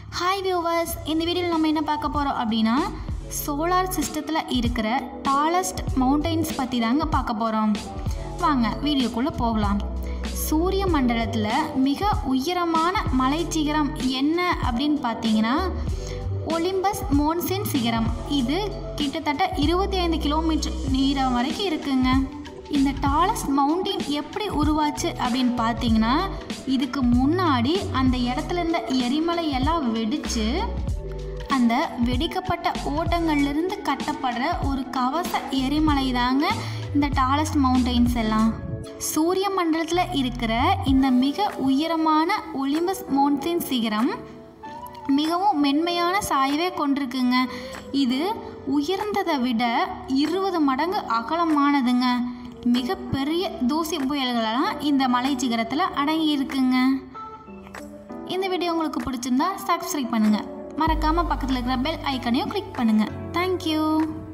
hi viewers இந்த வீடியோவில் நம்ம என்ன பார்க்க போகிறோம் அப்படின்னா சோலார் சிஸ்டத்தில் இருக்கிற டாலஸ்ட் மவுண்டெயின்ஸ் பற்றி தாங்க பார்க்க போகிறோம் வாங்க வீடியோக்குள்ளே போகலாம் சூரிய மண்டலத்தில் மிக உயரமான மலைச்சிகரம் என்ன அப்படின்னு பார்த்தீங்கன்னா ஒலிம்பஸ் மோன்சின் சிகரம் இது கிட்டத்தட்ட இருபத்தி ஐந்து கிலோமீட்டர் நீரம் வரைக்கும் இருக்குங்க இந்த டாலஸ்ட் மவுண்டைன் எப்படி உருவாச்சு அப்படின்னு பார்த்தீங்கன்னா இதுக்கு முன்னாடி அந்த இடத்துல இருந்த எரிமலை எல்லாம் வெடிச்சு அந்த வெடிக்கப்பட்ட ஓட்டங்கள்லேருந்து கட்டப்படுற ஒரு கவச எரிமலை தாங்க இந்த டாலஸ்ட் மவுண்டெயின்ஸ் எல்லாம் சூரிய மண்டலத்தில் இருக்கிற இந்த மிக உயரமான ஒலிம்பஸ் மவுண்டைன் சிகரம் மிகவும் மென்மையான சாயவே கொண்டிருக்குங்க இது உயர்ந்ததை விட இருபது மடங்கு அகலமானதுங்க மிகப்பெரிய தூசி புயல்களெல்லாம் இந்த மலை சிகரத்தில் அடங்கி இருக்குங்க இந்த வீடியோ உங்களுக்கு பிடிச்சிருந்தா சப்ஸ்கிரைப் பண்ணுங்கள் மறக்காமல் பக்கத்தில் இருக்கிற பெல் ஐக்கனையும் கிளிக் பண்ணுங்கள் தேங்க்யூ